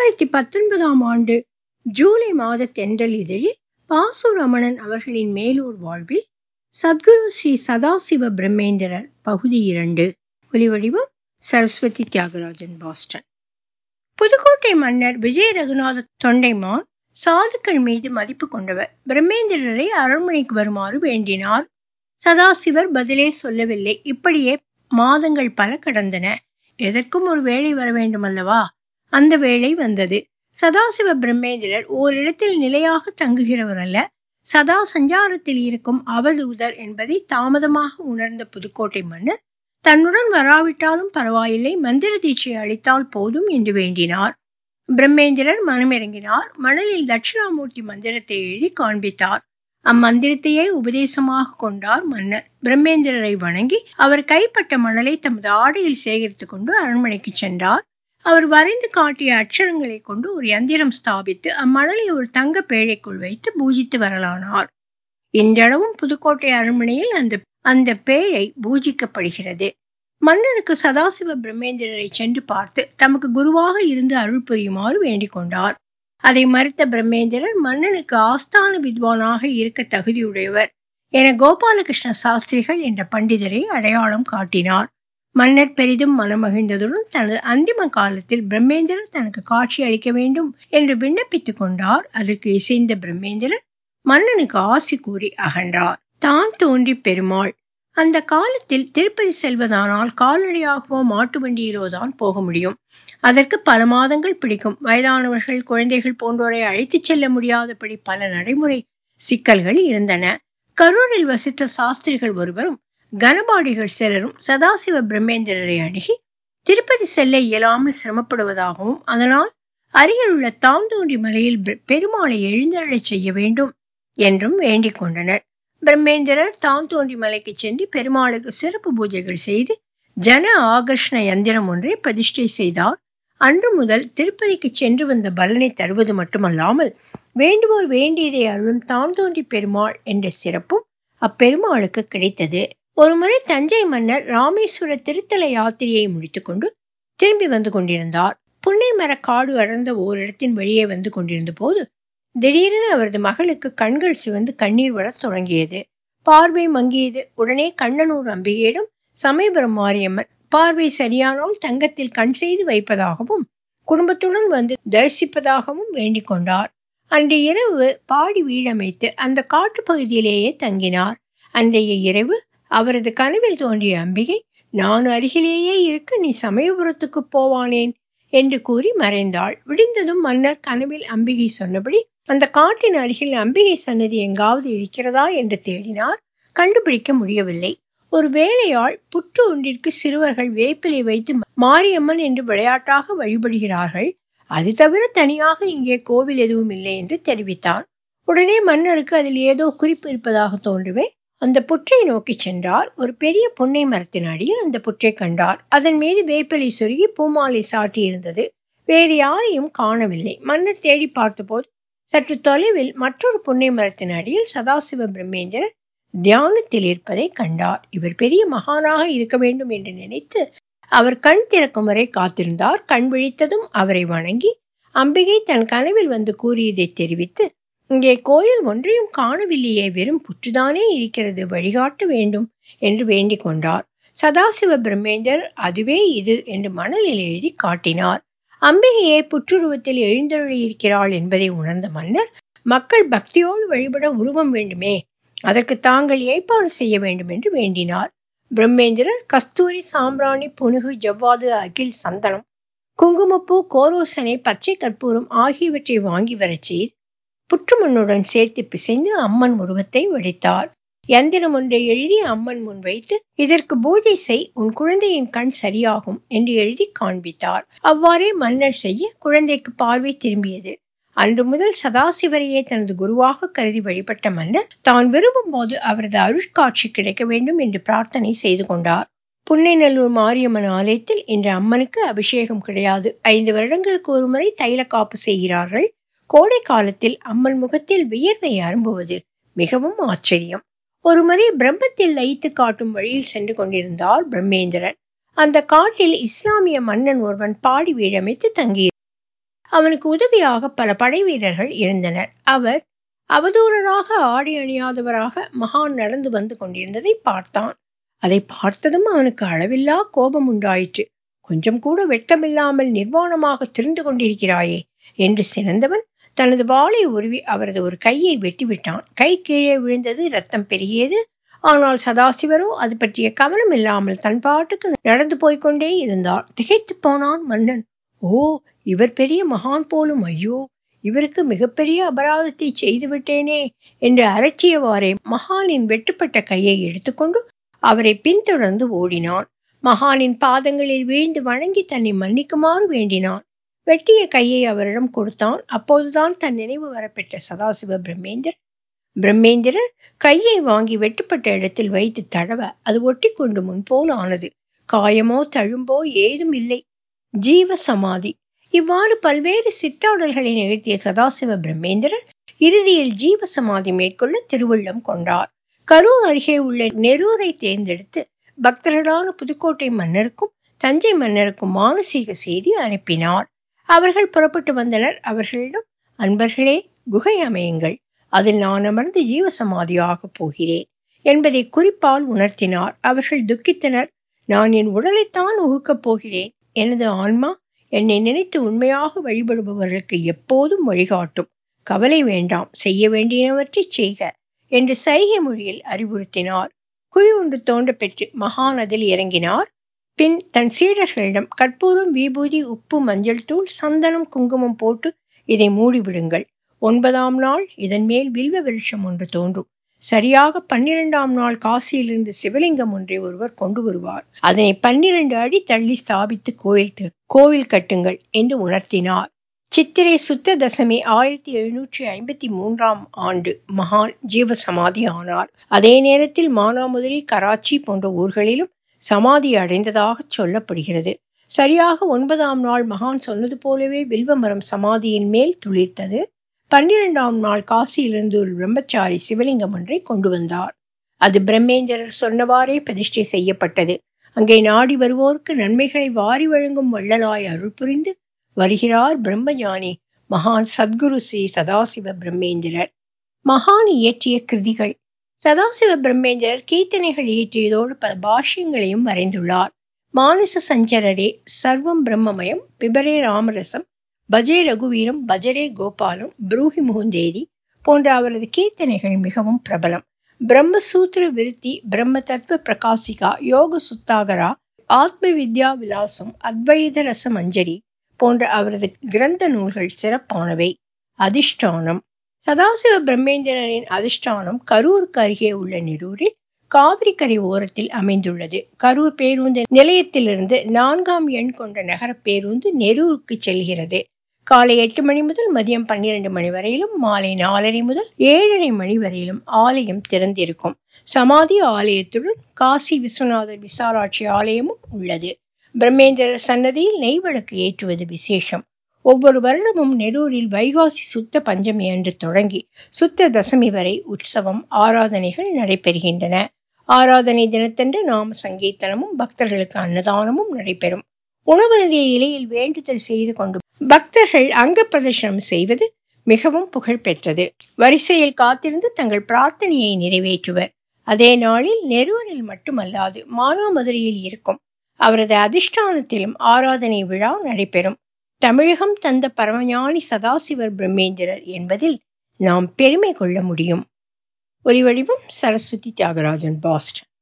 இரண்டாயிரத்தி பத்தொன்பதாம் ஆண்டு ஜூலை மாத தென்றல் இதழில் பாசு ரமணன் அவர்களின் மேலூர் வாழ்வில் சத்குரு ஸ்ரீ சதாசிவ பிரம்மேந்திரர் பகுதி இரண்டு ஒலிவடிவம் சரஸ்வதி தியாகராஜன் பாஸ்டன் புதுக்கோட்டை மன்னர் விஜய ரகுநாத தொண்டைமான் சாதுக்கள் மீது மதிப்பு கொண்டவர் பிரம்மேந்திரரை அரண்மனைக்கு வருமாறு வேண்டினார் சதாசிவர் பதிலே சொல்லவில்லை இப்படியே மாதங்கள் பல கடந்தன எதற்கும் ஒரு வேலை வர வேண்டும் அல்லவா அந்த வேளை வந்தது சதாசிவ பிரம்மேந்திரர் ஓரிடத்தில் நிலையாக தங்குகிறவர் அல்ல சதா சஞ்சாரத்தில் இருக்கும் அவதூதர் என்பதை தாமதமாக உணர்ந்த புதுக்கோட்டை மன்னர் தன்னுடன் வராவிட்டாலும் பரவாயில்லை மந்திர தீட்சை அளித்தால் போதும் என்று வேண்டினார் பிரம்மேந்திரர் மனமிறங்கினார் மணலில் தட்சிணாமூர்த்தி மந்திரத்தை எழுதி காண்பித்தார் அம்மந்திரத்தையே உபதேசமாக கொண்டார் மன்னர் பிரம்மேந்திரரை வணங்கி அவர் கைப்பட்ட மணலை தமது ஆடையில் சேகரித்துக் கொண்டு அரண்மனைக்கு சென்றார் அவர் வரைந்து காட்டிய அச்சரங்களை கொண்டு ஒரு யந்திரம் ஸ்தாபித்து அம்மணலை ஒரு தங்க பேழைக்குள் வைத்து பூஜித்து வரலானார் இன்றளவும் புதுக்கோட்டை அரண்மனையில் அந்த அந்த பேழை பூஜிக்கப்படுகிறது மன்னருக்கு சதாசிவ பிரம்மேந்திரரை சென்று பார்த்து தமக்கு குருவாக இருந்து அருள் புரியுமாறு வேண்டிக் கொண்டார் அதை மறுத்த பிரம்மேந்திரர் மன்னனுக்கு ஆஸ்தான வித்வானாக இருக்க தகுதியுடையவர் என கோபாலகிருஷ்ண சாஸ்திரிகள் என்ற பண்டிதரை அடையாளம் காட்டினார் மன்னர் பெரிதும் மனமகிழ்ந்ததுடன் தனது அந்திம காலத்தில் பிரம்மேந்திரர் தனக்கு காட்சி அளிக்க வேண்டும் என்று விண்ணப்பித்துக் கொண்டார் அதற்கு இசைந்த பிரம்மேந்திரர் மன்னனுக்கு ஆசி கூறி அகன்றார் தான் தோன்றி பெருமாள் அந்த காலத்தில் திருப்பதி செல்வதானால் கால்நடையாகவோ மாட்டு வண்டியிலோ தான் போக முடியும் அதற்கு பல மாதங்கள் பிடிக்கும் வயதானவர்கள் குழந்தைகள் போன்றோரை அழைத்துச் செல்ல முடியாதபடி பல நடைமுறை சிக்கல்கள் இருந்தன கரூரில் வசித்த சாஸ்திரிகள் ஒருவரும் கனபாடிகள் சிலரும் சதாசிவ பிரம்மேந்திரரை அணுகி திருப்பதி செல்ல இயலாமல் சிரமப்படுவதாகவும் அதனால் அருகில் உள்ள தாந்தோன்றி மலையில் பெருமாளை எழுந்தருளச் செய்ய வேண்டும் என்றும் வேண்டிக் கொண்டனர் பிரம்மேந்திரர் தாந்தோன்றி மலைக்கு சென்று பெருமாளுக்கு சிறப்பு பூஜைகள் செய்து ஜன ஆகர்ஷண யந்திரம் ஒன்றை பிரதிஷ்டை செய்தார் அன்று முதல் திருப்பதிக்கு சென்று வந்த பலனை தருவது மட்டுமல்லாமல் வேண்டுவோர் வேண்டியதை அருளும் தாந்தோன்றி பெருமாள் என்ற சிறப்பும் அப்பெருமாளுக்கு கிடைத்தது ஒருமுறை தஞ்சை மன்னர் ராமேஸ்வர திருத்தல யாத்திரையை முடித்துக்கொண்டு திரும்பி வந்து கொண்டிருந்தார் புன்னை மர காடு அடர்ந்த ஓரிடத்தின் வழியே வந்து கொண்டிருந்த போது திடீரென அவரது மகளுக்கு கண்கள் சிவந்து கண்ணீர் வரத் தொடங்கியது பார்வை மங்கியது உடனே கண்ணனூர் அம்பிகையிடம் சமயபுரம் மாரியம்மன் பார்வை சரியானால் தங்கத்தில் கண் செய்து வைப்பதாகவும் குடும்பத்துடன் வந்து தரிசிப்பதாகவும் வேண்டிக் கொண்டார் அன்று இரவு பாடி வீடமைத்து அந்த காட்டு பகுதியிலேயே தங்கினார் அன்றைய இரவு அவரது கனவில் தோன்றிய அம்பிகை நான் அருகிலேயே இருக்க நீ சமயபுரத்துக்கு போவானேன் என்று கூறி மறைந்தாள் விடிந்ததும் மன்னர் கனவில் அம்பிகை சொன்னபடி அந்த காட்டின் அருகில் அம்பிகை சன்னதி எங்காவது இருக்கிறதா என்று தேடினார் கண்டுபிடிக்க முடியவில்லை ஒரு வேலையாள் புற்று ஒன்றிற்கு சிறுவர்கள் வேப்பிலை வைத்து மாரியம்மன் என்று விளையாட்டாக வழிபடுகிறார்கள் அது தவிர தனியாக இங்கே கோவில் எதுவும் இல்லை என்று தெரிவித்தார் உடனே மன்னருக்கு அதில் ஏதோ குறிப்பு இருப்பதாக தோன்றுவே அந்த புற்றை நோக்கி சென்றார் ஒரு பெரிய புன்னை மரத்தின் அடியில் அந்த புற்றை கண்டார் அதன் மீது வேப்பிலை சொருகி பூமாலை சாட்டி இருந்தது வேறு யாரையும் காணவில்லை மன்னர் தேடி பார்த்தபோது சற்று தொலைவில் மற்றொரு புன்னை மரத்தின் அடியில் சதாசிவ பிரம்மேந்திரர் தியானத்தில் இருப்பதை கண்டார் இவர் பெரிய மகானாக இருக்க வேண்டும் என்று நினைத்து அவர் கண் திறக்கும் வரை காத்திருந்தார் கண் விழித்ததும் அவரை வணங்கி அம்பிகை தன் கனவில் வந்து கூறியதை தெரிவித்து இங்கே கோயில் ஒன்றையும் காணவில்லையே வெறும் புற்றுதானே இருக்கிறது வழிகாட்ட வேண்டும் என்று வேண்டிக் கொண்டார் சதாசிவ பிரம்மேந்தர் அதுவே இது என்று மணலில் எழுதி காட்டினார் அம்பிகையே புற்றுருவத்தில் எழுந்தருளி இருக்கிறாள் என்பதை உணர்ந்த மன்னர் மக்கள் பக்தியோடு வழிபட உருவம் வேண்டுமே அதற்கு தாங்கள் ஏற்பாடு செய்ய வேண்டும் என்று வேண்டினார் பிரம்மேந்திரர் கஸ்தூரி சாம்பிராணி புனுகு ஜவ்வாது அகில் சந்தனம் குங்குமப்பூ கோரோசனை பச்சை கற்பூரம் ஆகியவற்றை வாங்கி வரச் செய்து புற்றுமண்ணுடன் சேர்த்து பிசைந்து அம்மன் உருவத்தை வடித்தார் யந்திரம் ஒன்றை எழுதி அம்மன் முன் வைத்து இதற்கு பூஜை செய் உன் குழந்தையின் கண் சரியாகும் என்று எழுதி காண்பித்தார் அவ்வாறே மன்னர் செய்ய குழந்தைக்கு பார்வை திரும்பியது அன்று முதல் சதாசிவரையே தனது குருவாக கருதி வழிபட்ட மன்னர் தான் விரும்பும் போது அவரது அருட்காட்சி கிடைக்க வேண்டும் என்று பிரார்த்தனை செய்து கொண்டார் புன்னைநல்லூர் மாரியம்மன் ஆலயத்தில் இன்று அம்மனுக்கு அபிஷேகம் கிடையாது ஐந்து வருடங்களுக்கு ஒருமுறை தைல காப்பு செய்கிறார்கள் கோடை காலத்தில் அம்மன் முகத்தில் வியர்வை அரும்புவது மிகவும் ஆச்சரியம் ஒருமுறை பிரம்மத்தில் லயித்து காட்டும் வழியில் சென்று கொண்டிருந்தார் பிரம்மேந்திரன் அந்த காட்டில் இஸ்லாமிய மன்னன் ஒருவன் பாடி வீடமைத்து தங்கி அவனுக்கு உதவியாக பல படை வீரர்கள் இருந்தனர் அவர் அவதூறராக ஆடை அணியாதவராக மகான் நடந்து வந்து கொண்டிருந்ததை பார்த்தான் அதை பார்த்ததும் அவனுக்கு அளவில்லா கோபம் உண்டாயிற்று கொஞ்சம் கூட வெட்கமில்லாமல் நிர்வாணமாக திரிந்து கொண்டிருக்கிறாயே என்று சிறந்தவன் தனது வாளை உருவி அவரது ஒரு கையை வெட்டிவிட்டான் கை கீழே விழுந்தது ரத்தம் பெருகியது ஆனால் சதாசிவரோ அது பற்றிய கவனம் இல்லாமல் தன் பாட்டுக்கு நடந்து போய்கொண்டே இருந்தார் திகைத்து போனான் மன்னன் ஓ இவர் பெரிய மகான் போலும் ஐயோ இவருக்கு மிகப்பெரிய அபராதத்தை செய்துவிட்டேனே என்று அரற்றியவாறே மகானின் வெட்டுப்பட்ட கையை எடுத்துக்கொண்டு அவரை பின்தொடர்ந்து ஓடினான் மகானின் பாதங்களில் வீழ்ந்து வணங்கி தன்னை மன்னிக்குமாறு வேண்டினான் வெட்டிய கையை அவரிடம் கொடுத்தான் அப்போதுதான் தன் நினைவு வரப்பெற்ற சதாசிவ பிரம்மேந்திர பிரம்மேந்திரர் கையை வாங்கி வெட்டுப்பட்ட இடத்தில் வைத்து தடவ அது ஒட்டி கொண்டு முன்போல் ஆனது காயமோ தழும்போ ஏதும் இல்லை ஜீவ சமாதி இவ்வாறு பல்வேறு சிற்றாடல்களை நிகழ்த்திய சதாசிவ பிரம்மேந்திரர் இறுதியில் ஜீவ சமாதி மேற்கொள்ள திருவுள்ளம் கொண்டார் கரூர் அருகே உள்ள நெரூரை தேர்ந்தெடுத்து பக்தர்களான புதுக்கோட்டை மன்னருக்கும் தஞ்சை மன்னருக்கும் மானசீக செய்தி அனுப்பினார் அவர்கள் புறப்பட்டு வந்தனர் அவர்களிடம் அன்பர்களே குகை அமையுங்கள் அதில் நான் அமர்ந்து ஜீவசமாதியாக போகிறேன் என்பதை குறிப்பால் உணர்த்தினார் அவர்கள் துக்கித்தனர் நான் என் உடலைத்தான் உகுக்கப் போகிறேன் எனது ஆன்மா என்னை நினைத்து உண்மையாக வழிபடுபவர்களுக்கு எப்போதும் வழிகாட்டும் கவலை வேண்டாம் செய்ய வேண்டியனவற்றை செய்க என்று சைகை மொழியில் அறிவுறுத்தினார் குழி ஒன்று தோண்ட பெற்று மகான் அதில் இறங்கினார் பின் தன் சீடர்களிடம் கற்பூரம் விபூதி உப்பு மஞ்சள் தூள் சந்தனம் குங்குமம் போட்டு இதை மூடிவிடுங்கள் ஒன்பதாம் நாள் இதன் மேல் வில்வ விருட்சம் ஒன்று தோன்றும் சரியாக பன்னிரெண்டாம் நாள் காசியிலிருந்து சிவலிங்கம் ஒன்றை ஒருவர் கொண்டு வருவார் அதனை பன்னிரண்டு அடி தள்ளி ஸ்தாபித்து கோயில் கோவில் கட்டுங்கள் என்று உணர்த்தினார் சித்திரை சுத்த தசமி ஆயிரத்தி எழுநூற்றி ஐம்பத்தி மூன்றாம் ஆண்டு மகான் ஜீவசமாதி ஆனார் அதே நேரத்தில் மானாமதுரை கராச்சி போன்ற ஊர்களிலும் சமாதி அடைந்ததாக சொல்லப்படுகிறது சரியாக ஒன்பதாம் நாள் மகான் சொன்னது போலவே வில்வமரம் சமாதியின் மேல் துளிர்த்தது பன்னிரெண்டாம் நாள் காசியிலிருந்து ஒரு பிரம்மச்சாரி சிவலிங்கம் ஒன்றை கொண்டு வந்தார் அது பிரம்மேந்திரர் சொன்னவாறே பிரதிஷ்டை செய்யப்பட்டது அங்கே நாடி வருவோருக்கு நன்மைகளை வாரி வழங்கும் வள்ளலாய் அருள் புரிந்து வருகிறார் பிரம்மஞானி மகான் சத்குரு ஸ்ரீ சதாசிவ பிரம்மேந்திரர் மகான் இயற்றிய கிருதிகள் சதாசிவ பிரம்மேந்திரர் கீர்த்தனைகள் இயற்றியதோடு பல பாஷ்யங்களையும் வரைந்துள்ளார் மானச சஞ்சரரே சர்வம் பிரம்மமயம் பிபரே ராமரசம் பஜே ரகுவீரம் பஜரே கோபாலம் புரூஹி முகுந்தேதி போன்ற அவரது கீர்த்தனைகள் மிகவும் பிரபலம் பிரம்மசூத்திர விருத்தி பிரம்ம தத்துவ பிரகாசிகா யோக சுத்தாகரா ஆத்ம வித்யா விலாசம் அத்வைத ரச மஞ்சரி போன்ற அவரது கிரந்த நூல்கள் சிறப்பானவை அதிஷ்டானம் சதாசிவ பிரம்மேந்திரனின் அதிஷ்டானம் கரூருக்கு அருகே உள்ள நெரூரில் காவிரி கரை ஓரத்தில் அமைந்துள்ளது கரூர் பேருந்து நிலையத்திலிருந்து நான்காம் எண் கொண்ட நகர பேருந்து நெரூருக்கு செல்கிறது காலை எட்டு மணி முதல் மதியம் பன்னிரண்டு மணி வரையிலும் மாலை நாலரை முதல் ஏழரை மணி வரையிலும் ஆலயம் திறந்திருக்கும் சமாதி ஆலயத்துடன் காசி விஸ்வநாதர் விசாலாட்சி ஆலயமும் உள்ளது பிரம்மேந்திரர் சன்னதியில் நெய் விளக்கு ஏற்றுவது விசேஷம் ஒவ்வொரு வருடமும் நெரூரில் வைகாசி சுத்த பஞ்சமி அன்று தொடங்கி சுத்த தசமி வரை உற்சவம் ஆராதனைகள் நடைபெறுகின்றன ஆராதனை தினத்தன்று நாம சங்கீர்த்தனமும் பக்தர்களுக்கு அன்னதானமும் நடைபெறும் உணவருந்திய இலையில் வேண்டுதல் செய்து கொண்டு பக்தர்கள் அங்க பிரதர்ஷனம் செய்வது மிகவும் புகழ் பெற்றது வரிசையில் காத்திருந்து தங்கள் பிரார்த்தனையை நிறைவேற்றுவர் அதே நாளில் நெரூரில் மட்டுமல்லாது மானாமதுரையில் இருக்கும் அவரது அதிஷ்டானத்திலும் ஆராதனை விழா நடைபெறும் தமிழகம் தந்த பரமஞானி சதாசிவர் பிரம்மேந்திரர் என்பதில் நாம் பெருமை கொள்ள முடியும் ஒலிவடிவம் சரஸ்வதி தியாகராஜன் பாஸ்ட்